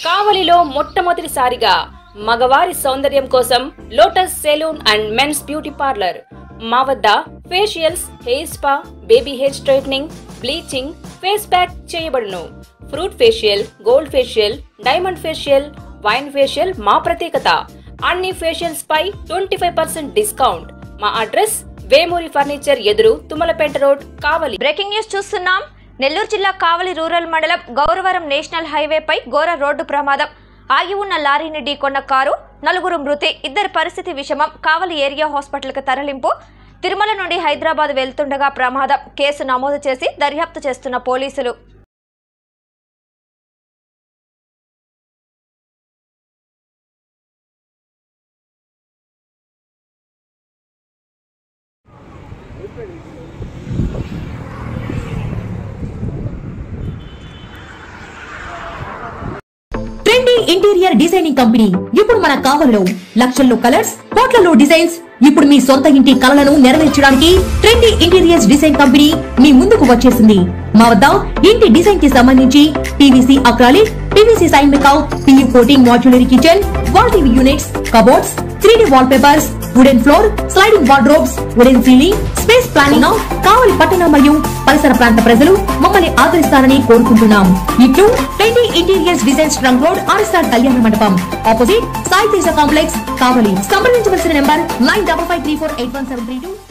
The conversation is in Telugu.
కావలిలో మొట్టమొదటిసారిగా మగవారి సౌందర్యం కోసం lotus salon and men's beauty parlour మా వద్ద facials hair spa baby hair straightening bleaching face pack చేయబడును fruit facial gold facial diamond facial wine facial మా ప్రత్యేకత అన్ని ఫేషియల్స్ పై ట్వంటీ ఫైవ్ పర్సెంట్ డిస్కౌంట్ మా అడ్రస్ వేమూరి ఫర్నిచర్ ఎదురు Tummalapeta road Kavali breaking news చూస్తున్నాం నెల్లూరు జిల్లా కావలి రూరల్ మండలం గౌరవరం నేషనల్ హైవేపై ఘోర రోడ్డు ప్రమాదం ఆగి ఉన్న లారీని ఢీకొన్న కారు నలుగురు మృతి ఇద్దరి పరిస్థితి విషమం కావలి ఏరియా హాస్పిటల్కి తరలింపు తిరుమల నుండి హైదరాబాద్ వెళ్తుండగా ప్రమాదం కేసు నమోదు చేసి దర్యాప్తు చేస్తున్న పోలీసులు ట్రెండీ ఇంటీరియర్ డిజైనింగ్ కంపెనీ ఇప్పుడు మన కావలిలో లక్షల్లో కలర్స్ కోట్లలో డిజైన్స్ ఇప్పుడు మీ సొంత ఇంటి కలలను నెరవేర్చడానికి ట్రెండీ ఇంటీరియర్స్ డిజైన్ కంపెనీ మీ ముందుకు వచ్చేసింది మా వద్ద ఇంటి డిజైన్ కి సంబంధించి పీవీసీ అక్రాలిక్ పీవీసీ సైన్ మేకౌట్ PU coating modular kitchen wall TV units cupboards three D wallpapers wooden floor sliding wardrobes wooden ceiling space planning Kavali పట్టణ మరియు పరిసర ప్రాంత ప్రజలు మమ్మల్ని ఆదరిస్తారని కోరుకుంటున్నాం ఇట్లు twenty interiors designs trunk road RSR Kalyana Mandapam opposite Sai Teja complex Kavali సంప్రదించవలసిన number nine double five three four eight one seven three two